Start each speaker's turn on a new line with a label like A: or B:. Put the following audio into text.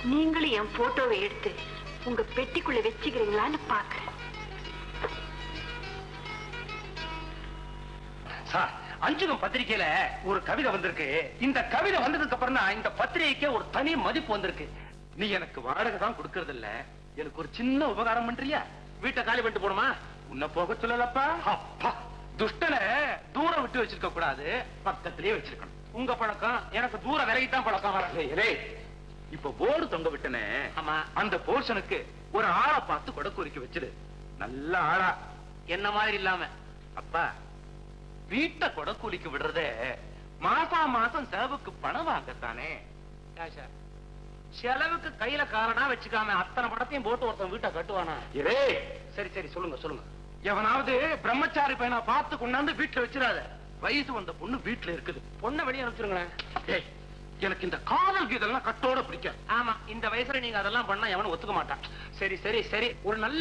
A: நீங்களும் என் போட்டோவை எடுத்து உங்க பெட்டிக்குள்ள வச்சுக்கிறீங்களான்னு பாக்குறேன்
B: சார் அஞ்சுகம் பத்திரிக்கையில ஒரு கவிதை வந்திருக்கு இந்த கவிதை வந்ததுக்கு அப்புறம் தான் இந்த பத்திரிகைக்கே ஒரு தனி மதிப்பு வந்திருக்கு நீ எனக்கு வாடகை தான் கொடுக்கறது இல்ல எனக்கு ஒரு சின்ன உபகாரம் பண்றியா வீட்டை காலி பண்ணிட்டு போணுமா உன்னை போக சொல்லலப்பா அப்பா துஷ்டனை தூரம் விட்டு வச்சிருக்க கூடாது பக்கத்திலேயே வச்சிருக்கணும் உங்க பழக்கம் எனக்கு தூர விலகி தான் பழக்கம் வர இப்ப போர்டு தொங்க விட்டனே ஆமா அந்த போர்ஷனுக்கு ஒரு ஆளை பார்த்து கொடக்கூரிக்க வச்சிடு நல்ல ஆளா என்ன மாதிரி இல்லாம அப்பா வீட்டை கொடக்கூலிக்கு விடுறதே மாசா மாசம் செலவுக்கு பணம் வாங்கத்தானே ராஜா, செலவுக்கு கையில காரணா வச்சுக்காம அத்தனை படத்தையும் போட்டு ஒருத்தன் வீட்டை கட்டுவானா இரே சரி சரி சொல்லுங்க சொல்லுங்க எவனாவது பிரம்மச்சாரி பையனா பார்த்து கொண்டாந்து வீட்டுல வச்சிடாத வயசு வந்த பொண்ணு வீட்டுல இருக்குது பொண்ணை வெளியே அனுப்பிச்சிருங்களேன் ஏய் எனக்கு இந்த காதல் கீதெல்லாம் கட்டோட பிடிக்கும் ஆமா இந்த வயசுல நீங்க அதெல்லாம் பண்ணா எவனும் ஒத்துக்க மாட்டான் சரி சரி சரி ஒரு நல்ல